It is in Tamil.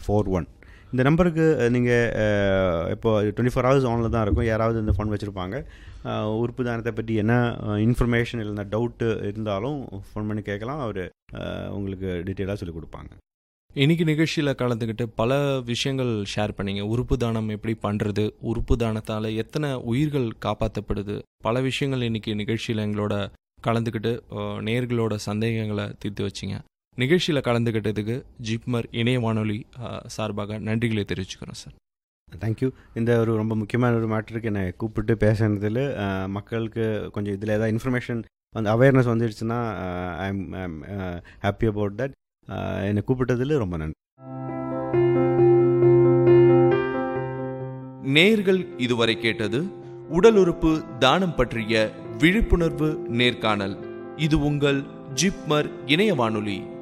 ஃபோர் ஒன் இந்த நம்பருக்கு நீங்கள் இப்போ டுவெண்ட்டி ஃபோர் ஹவர்ஸ் ஆனில் தான் இருக்கும் யாராவது இந்த ஃபோன் வச்சுருப்பாங்க உறுப்பு தானத்தை பற்றி என்ன இன்ஃபர்மேஷன் இல்லைனா டவுட்டு இருந்தாலும் ஃபோன் பண்ணி கேட்கலாம் அவர் உங்களுக்கு டீட்டெயிலாக சொல்லிக் கொடுப்பாங்க இன்னைக்கு நிகழ்ச்சியில் கலந்துக்கிட்டு பல விஷயங்கள் ஷேர் பண்ணீங்க உறுப்பு தானம் எப்படி பண்ணுறது உறுப்பு தானத்தால் எத்தனை உயிர்கள் காப்பாற்றப்படுது பல விஷயங்கள் இன்னைக்கு நிகழ்ச்சியில் எங்களோட கலந்துக்கிட்டு அஹ், நேர்களோட சந்தேகங்களை தீர்த்து வச்சிங்க நிகழ்ச்சியில் கலந்துக்கிட்டதுக்கு ஜிப்மர் இணைய வானொலி அஹ், சார்பாக நன்றிகளை தெரிவிச்சுக்கிறோம் சார் தேங்க்யூ இந்த ஒரு ரொம்ப முக்கியமான ஒரு மேட்டருக்கு என்னை கூப்பிட்டு பேசுனதில் மக்களுக்கு கொஞ்சம் இதில் ஏதாவது இன்ஃபர்மேஷன் வந்து அவேர்னஸ் வந்துடுச்சுன்னா I am happy about that என்னை கூப்பிட்டதில் ரொம்ப நன்றி நேர்கள் இதுவரை கேட்டது உடல் உறுப்பு தானம் பற்றிய விழிப்புணர்வு நேர்காணல் இது உங்கள் ஜிப்மர் இணைய வானொலி